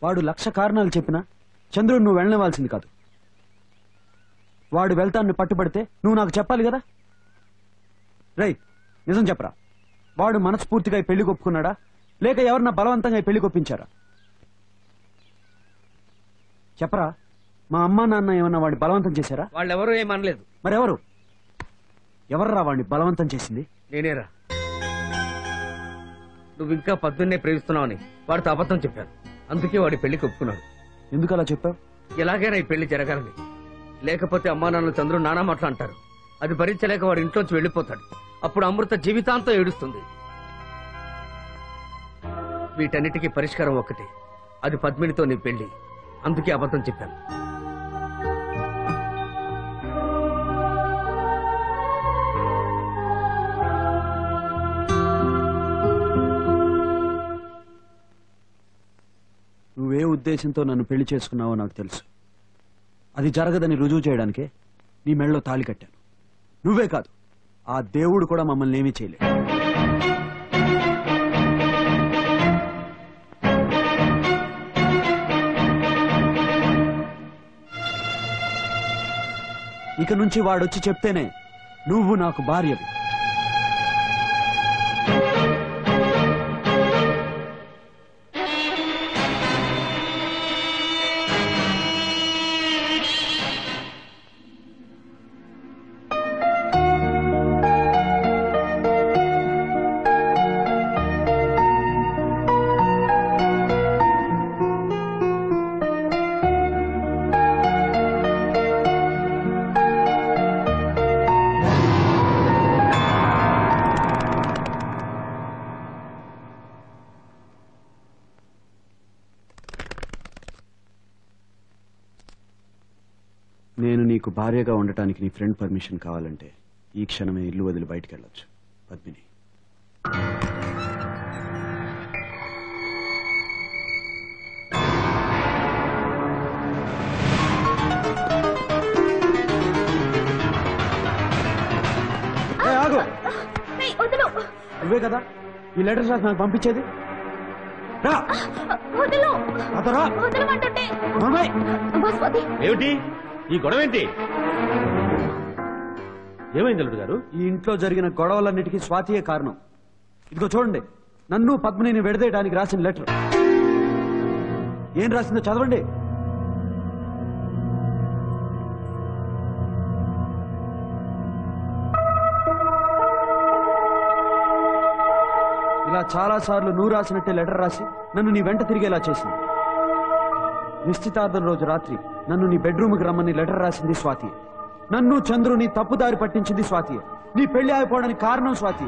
వాడు లక్ష కారణాలు చెప్పినా చంద్రుడు నువ్వు వెళ్ళనివ్వాల్సింది కాదు వాడు వెళ్తాన్ని పట్టుబడితే నువ్వు నాకు చెప్పాలి కదా రై నిజం చెప్పరా వాడు మనస్ఫూర్తిగా ఈ పెళ్లి ఒప్పుకున్నాడా లేక ఎవరన్నా బలవంతంగా ఈ పెళ్లి కొప్పించారా చెప్పరా మా అమ్మా నాన్న ఏమన్నా వాడిని బలవంతం చేశారా వాళ్ళెవరూ ఏమనలేదు మరెవరు ఎవర్రా వాడిని బలవంతం చేసింది నేనేరా నువ్వు ఇంకా పద్దున్నే ప్రేమిస్తున్నావని వాడితో అబద్ధం చెప్పాను అందుకే వాడి పెళ్లికి ఒప్పుకున్నాడు ఎందుకు అలా చెప్పావు ఎలాగైనా ఈ పెళ్లి జరగాలని లేకపోతే అమ్మా నాన్నలు చంద్రుడు నానా మాటలు అంటారు అది భరించలేక వాడి ఇంట్లోంచి వెళ్ళిపోతాడు అప్పుడు అమృత జీవితాంతం ఏడుస్తుంది వీటన్నిటికీ పరిష్కారం ఒక్కటే అది పద్మినితో నీ పెళ్లి అందుకే అబద్ధం చెప్పాను నువ్వే ఉద్దేశంతో నన్ను పెళ్లి చేసుకున్నావో నాకు తెలుసు అది జరగదని రుజువు చేయడానికే నీ మెళ్ళలో తాళి కట్టాను నువ్వే కాదు ఆ దేవుడు కూడా మమ్మల్ని ఏమీ చేయలేదు ఇక నుంచి వాడొచ్చి చెప్తేనే నువ్వు నాకు భార్యవి నేను నీకు భార్యగా ఉండటానికి నీ ఫ్రెండ్ పర్మిషన్ కావాలంటే ఈ క్షణమే ఇల్లు వదిలి బయటికి వెళ్ళొచ్చు పద్మిని ఏ, ఆగు ఏయ్, వదులు నువ్వే కదా ఈ లెటర్స్ రాసి నాకు పంపించేది రా వదులు అతరా వదలమంటుంటే నోర్మై. బస్వతి ఏమిటి ఈ గొడవ ఏంటి ఏమైంది అల్లుడు గారు ఈ ఇంట్లో జరిగిన గొడవలన్నిటికీ స్వాతియే కారణం ఇదిగో చూడండి నన్ను పద్మినిని విడదీయడానికి రాసిన లెటర్ ఏం రాసిందో చదవండి ఇలా చాలా సార్లు నువ్వు రాసినట్టే లెటర్ రాసి నన్ను నీ వెంట తిరిగేలా చేసింది నిశ్చితార్థం రోజు రాత్రి నన్ను నీ బెడ్రూమ్కి రమ్మని లెటర్ రాసింది స్వాతి నన్ను చంద్రుని తప్పుదారి పట్టించింది స్వాతి నీ పెళ్లి ఆగిపోవడానికి కారణం స్వాతి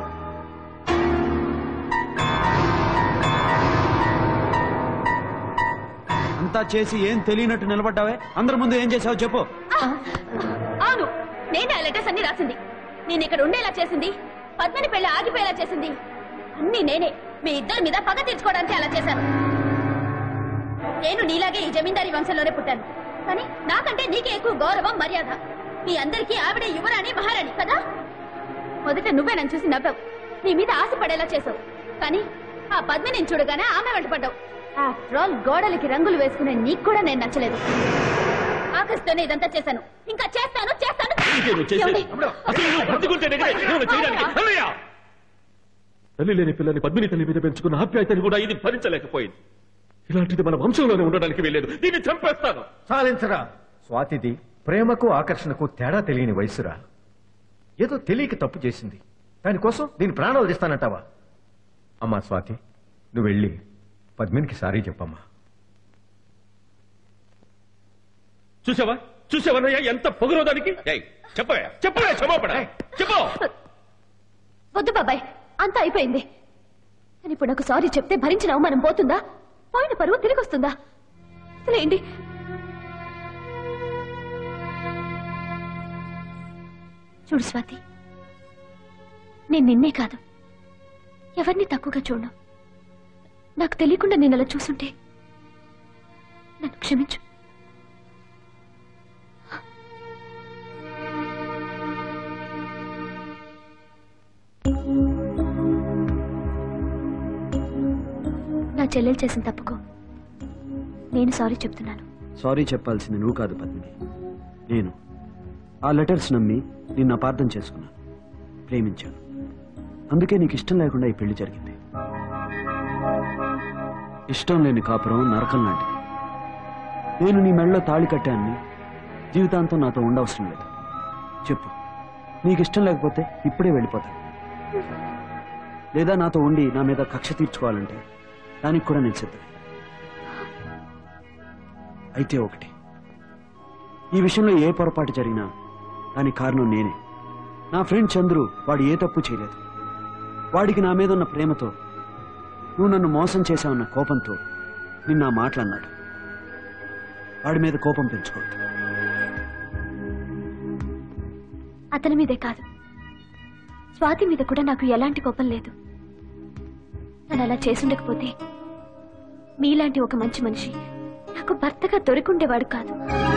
అంతా చేసి ఏం తెలియనట్టు నిలబడ్డావే అందరి ముందు ఏం చేసావో చెప్పు అవును నేనే ఆ లెటర్స్ అన్ని రాసింది నేను ఇక్కడ ఉండేలా చేసింది పద్మిని పెళ్లి ఆగిపోయేలా చేసింది అన్ని నేనే మీ ఇద్దరి మీద పగ తీర్చుకోవడానికి అలా చేశాను నేను నీలాగే ఈ జమీందారీ వంశంలోనే పుట్టాను కానీ నాకంటే నీకే ఎక్కువ గౌరవం మర్యాద మీ అందరికీ ఆవిడే యువరాణి మహారాణి కదా మొదట నువ్వే నన్ను చూసి నవ్వావు నీ మీద ఆశ పడేలా చేసావు కానీ ఆ పద్మిని చూడగానే ఆమె వెంట పడ్డావు ఆఫ్టర్ ఆల్ గోడలకి రంగులు వేసుకునే నీకు కూడా నేను నచ్చలేదు ఆకలిస్తోనే ఇదంతా చేశాను ఇంకా చేస్తాను చేస్తాను నువ్వు చేసేది? ఏమండి? అసలు నువ్వు బ్రతికుంటేనే కదా ఏమైనా చేయడానికి? అన్నయ్య! తల్లి లేని పిల్లని పద్మిని తల్లి మీద పెంచుకున్న ఆప్యాయతని కూడా ఇది భరించలేకపోయింది ఇలాంటిది మన వంశంలోనే ఉండడానికి వెళ్ళలేదు దీన్ని చంపేస్తాను సాధించరా స్వాతిది ప్రేమకు ఆకర్షణకు తేడా తెలియని వయసురా ఏదో తెలియక తప్పు చేసింది దానికోసం దీని ప్రాణాలు తీస్తానంటావా అమ్మా స్వాతి నువ్వు వెళ్ళి పద్మినికి సారీ చెప్పమ్మా చూసావా చూసావన్నయ్య ఎంత పొగరోదానికి ఏయ్, చెప్పవే చెప్పవే క్షమాపణ చెప్పు వద్దు బాబాయ్ అంతా అయిపోయింది కానీ ఇప్పుడు నాకు సారీ చెప్తే భరించిన అవమానం పోతుందా పోయిన పరువు తిరిగి వస్తుందా అసలేంటి చూడు స్వాతి నేను నిన్నే కాదు ఎవరిని తక్కువగా చూడను నాకు తెలియకుండా నేను అలా చూసుంటే నన్ను క్షమించు నా చెల్లెలు చేసిన తప్పుకో నేను సారీ చెప్తున్నాను సారీ చెప్పాల్సింది నువ్వు కాదు పద్మిని నేను ఆ లెటర్స్ నమ్మి నిన్ను అపార్థం చేసుకున్నాను ప్రేమించాను అందుకే నీకు ఇష్టం లేకుండా ఈ పెళ్లి జరిగింది ఇష్టం లేని కాపురం నరకం లాంటిది నేను నీ మెళ్ళలో తాళి కట్టాన్ని జీవితాంతం నాతో ఉండవసరం లేదు చెప్పు నీకు ఇష్టం లేకపోతే ఇప్పుడే వెళ్ళిపోతాను లేదా నాతో ఉండి నా మీద కక్ష తీర్చుకోవాలంటే దానికి కూడా నేను సిద్ధమే అయితే ఒకటి ఈ విషయంలో ఏ పొరపాటు జరిగినా దానికి కారణం నేనే నా ఫ్రెండ్ చంద్రు వాడు ఏ తప్పు చేయలేదు వాడికి నా మీద ఉన్న ప్రేమతో నువ్వు నన్ను మోసం చేశావన్న కోపంతో నిన్న ఆ మాటలన్నాడు వాడి మీద కోపం పెంచుకోవద్దు అతని మీదే కాదు స్వాతి మీద కూడా నాకు ఎలాంటి కోపం లేదు తను అలా చేసుండకపోతే మీలాంటి ఒక మంచి మనిషి నాకు భర్తగా దొరికుండేవాడు కాదు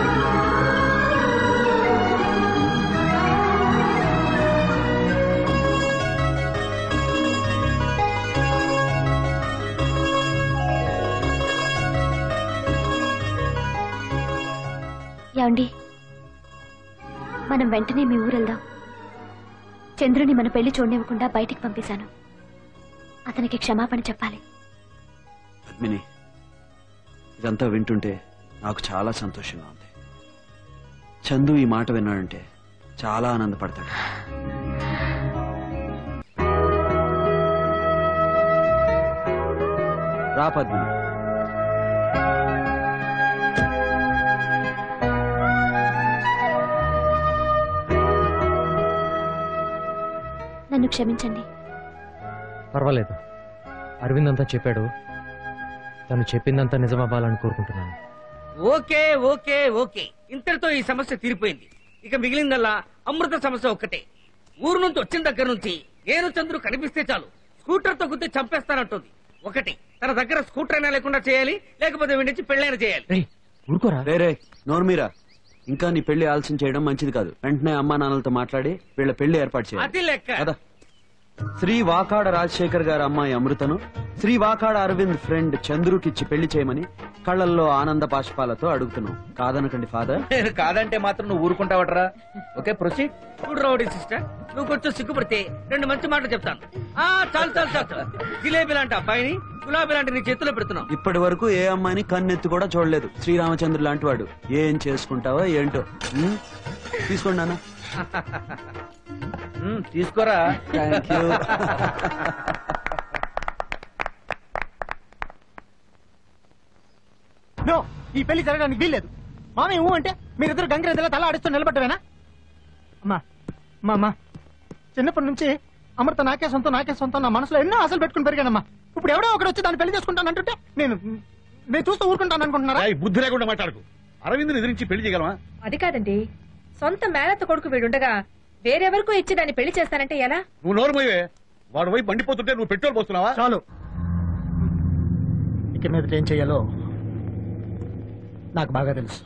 ఏమండి మనం వెంటనే మీ ఊరెళ్దాం చంద్రుని మన పెళ్లి చూడనివ్వకుండా బయటికి పంపేశాను అతనికి క్షమాపణ చెప్పాలి పద్మిని ఇదంతా వింటుంటే నాకు చాలా సంతోషంగా ఉంది చందు ఈ మాట విన్నాడంటే చాలా ఆనందపడతాడు రా పద్మిని నన్ను క్షమించండి పర్వాలేదు అరవింద్ అంతా చెప్పాడు తను చెప్పిందంతా నిజమవ్వాలని కోరుకుంటున్నాను ఓకే ఓకే ఓకే ఇంతటితో ఈ సమస్య తీరిపోయింది ఇక మిగిలిందల్లా అమృత సమస్య ఒక్కటే ఊరు నుంచి వచ్చిన దగ్గర నుంచి నేను చంద్రు కనిపిస్తే చాలు స్కూటర్ తో గుద్ది చంపేస్తానంటుంది ఒకటి తన దగ్గర స్కూటర్ అయినా లేకుండా చేయాలి లేకపోతే వీడి పెళ్ళైనా చేయాలి రేయ్ ఊరుకోరా రే రే నోర్మీరా ఇంకా నీ పెళ్లి ఆలస్యం చేయడం మంచిది కాదు వెంటనే అమ్మా నాన్నలతో మాట్లాడి వీళ్ళ పెళ్లి ఏర్పాటు చేయాలి అది లెక్క కదా శ్రీ వాకాడ రాజశేఖర్ గారి అమ్మాయి అమృతను శ్రీ వాకాడ అరవింద్ ఫ్రెండ్ చంద్రుకిచ్చి పెళ్లి చేయమని కళ్ళల్లో ఆనంద పాష్పాలతో అడుగుతున్నాం కాదనకండి ఫాదర్ నేను కాదంటే మాత్రం నువ్వు ఊరుకుంటావట్రా ఓకే ప్రొసీడ్ చూడు రౌడీ సిస్టర్ నువ్వు కొంచెం సిగ్గుపడితే రెండు మంచి మాటలు చెప్తాను ఆ చాలు చాలు చాలు చాలు. జిలేబీ లాంటి అబ్బాయిని గులాబీ లాంటి నీ చేతిలో పెడుతున్నావు ఇప్పటి వరకు ఏ అమ్మాయిని కన్నెత్తి కూడా చూడలేదు శ్రీరామచంద్రు లాంటి వాడు ఏం చేసుకుంటావో ఏంటో ఉం? తీసుకోండి నాన్న ఉమ్, తీసుకోరా థ్యాంక్ యూ నో ఈ పెళ్లి జరగడానికి వీల్లేదు మామయ్య ఊ అంటే మీరిద్దరు గంగిరెద్దులా తల ఆడిస్తూ నిలబడ్డవేనా అమ్మా అమ్మా అమ్మా చిన్నప్పటి నుంచి అమృత నాకే సొంతం నాకే సొంతం నా మనసులో ఎన్నో ఆశలు పెట్టుకుని పెరిగానమ్మా ఇప్పుడు ఎవడో ఒకడు వచ్చి దాన్ని పెళ్లి చేసుకుంటాను అంటుంటే నేను నేను చూస్తూ ఊరుకుంటాను అనుకుంటున్నారా ఏయ్, బుద్ధి లేకుండా మాట్లాడకు అరవింద్ని ఎదిరించి పెళ్లి చేయగలమా అది కాదండి సొంత మేనత్త కొడుకు వీడుండగా వేరెవరికో ఇచ్చి దాన్ని పెళ్లి చేస్తానంటే ఎలా నువ్వు నోరు పోయే వాడు వైపు మండిపోతుంటే నువ్వు పెట్రోల్ పోస్తున్నావా చాలు ఇక మీదట ఏం చెయ్యాలో నాకు బాగా తెలుసు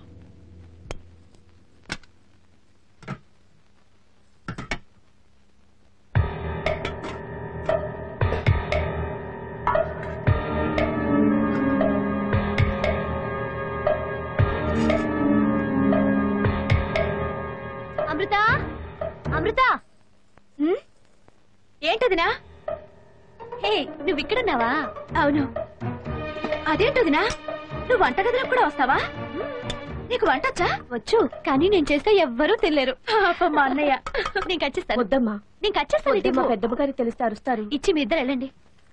అమృత అమృత ఉమ్? ఏంటదినా హే నువ్వు ఇక్కడున్నావా అవును అదేంటదినా నువ్వు వంటగదిలోకి కూడా వస్తావా నీకు వంటొచ్చా వచ్చు కానీ నేను చేస్తే ఎవ్వరూ తెలియరు మా అన్నయ్య నేను కచ్చిస్తాను వద్దమ్మా నేను కచ్చేస్తాను ఇటు వద్దమ్మా, ఇవ్వు. పెద్దమ్మ గారికి తెలిస్తే అరుస్తారు ఇచ్చి మీ ఇద్దరు వెళ్ళండి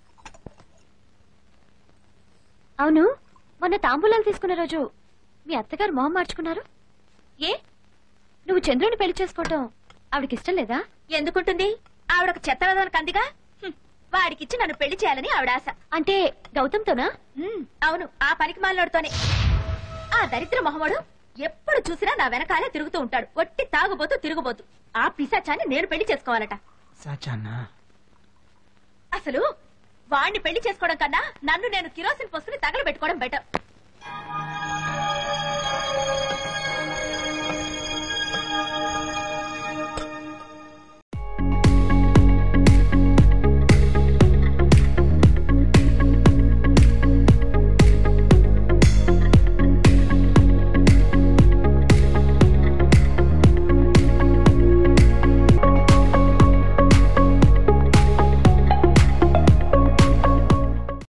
అవును మొన్న తాంబూలాలు తీసుకున్న రోజు మీ అత్తగారు మొహం మార్చుకున్నారు ఏ నువ్వు చంద్రుని పెళ్లి చేసుకోవటం ఆవిడకి ఇష్టం లేదా ఎందుకుంటుంది ఆవిడ ఒక చెత్తరదానికి అందిగా వాడికిచ్చి నన్ను పెళ్లి చేయాలని ఆవిడ ఆశ అంటే గౌతమ్తోనా అవును ఆ పనికి మాలినోడుతోనే ఆ దరిద్ర మొహమ్మడు ఎప్పుడు చూసినా నా వెనకాలే తిరుగుతూ ఉంటాడు ఒట్టి తాగుబోతూ తిరుగుబోతూ ఆ పిశాచాన్ని నేను పెళ్లి చేసుకోవాలట సాచానా అసలు వాణ్ణి పెళ్లి చేసుకోవడం కన్నా నన్ను నేను కిరోసిన్ పోసుకుని తగలబెట్టుకోవడం బెటర్